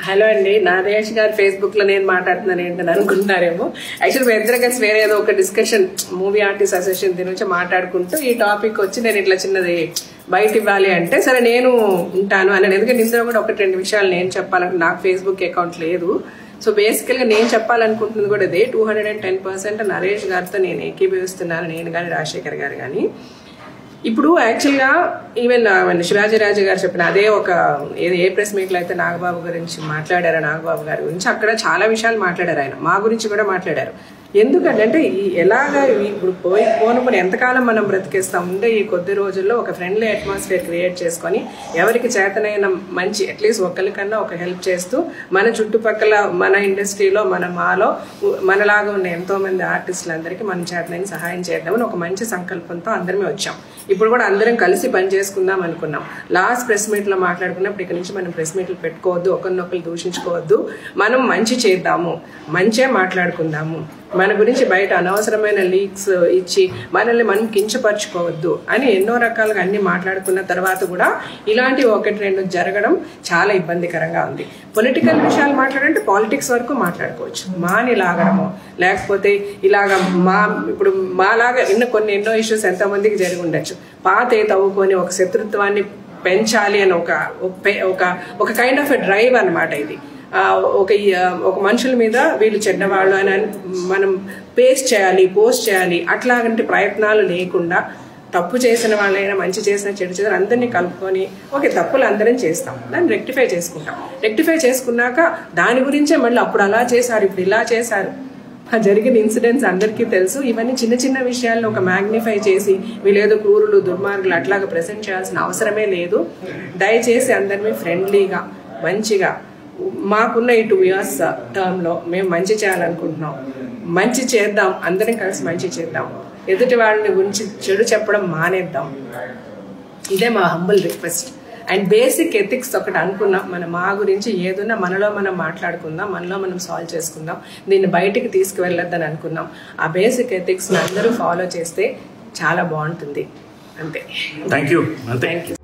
hello అండి నాదేశ్ గారు Facebook లో నేను మాట్లాడుతున్నాను ఏంటని అనుకుంటున్నారేమో యాక్చువల్ మేము ఇద్దరం కలిసి వేరే ఏదో ఒక డిస్కషన్ మూవీ ఆర్టిస్ట్ అసోసియేషన్ దీని నుంచి మాట్లాడుకుంటూ ఈ టాపిక్ వచ్చి నేను ఇట్లా చిన్నది బయట ఇవ్వాలి అంటే సరే నేను ఉంటాను అని ఎందుకంటే ఇందులో కూడా ఒకటి రెండు విషయాలు నేను చెప్పాలంటే నాకు ఫేస్బుక్ అకౌంట్ లేదు సో బేసికల్ గా నేను చెప్పాలనుకుంటున్నది కూడా ఇదే two hundred and ten percent Naresh గారితో నేను ఏకీభవిస్తున్నాను నేను కానీ రాజశేఖర్ గారు కానీ ఇప్పుడు యాక్చువల్గా ఈవెన్ మన శివాజీరాజు గారు చెప్పిన అదే ఒక ఏది ఏ ప్రెస్ మీట్లో అయితే నాగబాబు గురించి మాట్లాడారో నాగబాబు గారి గురించి అక్కడ చాలా విషయాలు మాట్లాడారు ఆయన మా గురించి కూడా మాట్లాడారు ఎందుకంటే అంటే ఈ ఎలాగా ఈ ఇప్పుడు పోయి పోను పోను ఎంతకాలం మనం బ్రతికేస్తాం ఉండే ఈ కొద్ది రోజుల్లో ఒక ఫ్రెండ్లీ అట్మాస్ఫియర్ క్రియేట్ చేసుకొని ఎవరికి చేతనైన మంచి అట్లీస్ట్ ఒకరికన్నా ఒక హెల్ప్ చేస్తూ మన చుట్టుపక్కల మన ఇండస్ట్రీలో మన మాలో మనలాగా ఉన్న ఎంతో మంది ఆర్టిస్టులందరికీ మన చేతనైన సహాయం చేద్దామని ఒక మంచి సంకల్పంతో అందరమే వచ్చాం ఇప్పుడు కూడా అందరం కలిసి పని చేసుకుందాం అనుకున్నాం లాస్ట్ ప్రెస్ మీట్ లో మాట్లాడుకున్నప్పుడు ఇక్కడ నుంచి మనం ప్రెస్ మీట్లు పెట్టుకోవద్దు ఒకరినొకరు దూషించుకోవద్దు మనం మంచి చేద్దాము మంచే మాట్లాడుకుందాము మన గురించి బయట అనవసరమైన లీక్స్ ఇచ్చి మనల్ని మనం కించపరచుకోవద్దు అని ఎన్నో రకాలుగా అన్ని మాట్లాడుకున్న తర్వాత కూడా ఇలాంటి ఒకటి రెండు జరగడం చాలా ఇబ్బందికరంగా ఉంది పొలిటికల్ విషయాలు మాట్లాడంటే పాలిటిక్స్ వరకు మాట్లాడుకోవచ్చు మాని లాగడము లేకపోతే ఇలాగ మా ఇప్పుడు మాలాగా ఇన్న కొన్ని ఎన్నో ఇష్యూస్ ఎంతో మందికి జరిగి ఉండొచ్చు పాత తవ్వుకొని ఒక శత్రుత్వాన్ని పెంచాలి అని ఒక ఒక ఒక కైండ్ ఆఫ్ ఎ డ్రైవ్ అనమాట ఇది ఒక ఒక మనుషుల మీద వీళ్ళు చెడ్డవాళ్ళు అని మనం పేస్ట్ చేయాలి పోస్ట్ చేయాలి అట్లాంటి ప్రయత్నాలు లేకుండా తప్పు చేసిన వాళ్ళైనా మంచి చేసిన చెడు చేసిన అందరినీ కలుపుకొని ఓకే తప్పులు అందరం చేస్తాం దాన్ని రెక్టిఫై చేసుకుంటాం రెక్టిఫై చేసుకున్నాక దాని గురించే మళ్ళీ అప్పుడు అలా చేశారు ఇప్పుడు ఇలా చేశారు ఆ జరిగిన ఇన్సిడెంట్స్ అందరికీ తెలుసు ఇవన్నీ చిన్న చిన్న విషయాల్లో ఒక మ్యాగ్నిఫై చేసి వీళ్ళేదో క్రూరులు దుర్మార్గులు అట్లాగా ప్రెసెంట్ చేయాల్సిన అవసరమే లేదు దయచేసి అందరినీ ఫ్రెండ్లీగా మంచిగా మాకున్న ఈ టూ ఇయర్స్ టర్మ్లో మేము మంచి చేయాలనుకుంటున్నాం మంచి చేద్దాం అందరం కలిసి మంచి చేద్దాం ఎదుటి వాళ్ళని గురించి చెడు చెప్పడం మానేద్దాం ఇదే మా humble request and basic ethics ఒకటి అనుకున్నాం మన మా గురించి ఏదున్నా మనలో మనం మాట్లాడుకుందాం మనలో మనం సాల్వ్ చేసుకుందాం దీన్ని బయటికి తీసుకువెళ్ళొద్దని అనుకున్నాం ఆ బేసిక్ ఎథిక్స్ అందరూ ఫాలో చేస్తే చాలా బాగుంటుంది అంతే థ్యాంక్ యూ అంతే థ్యాంక్ యూ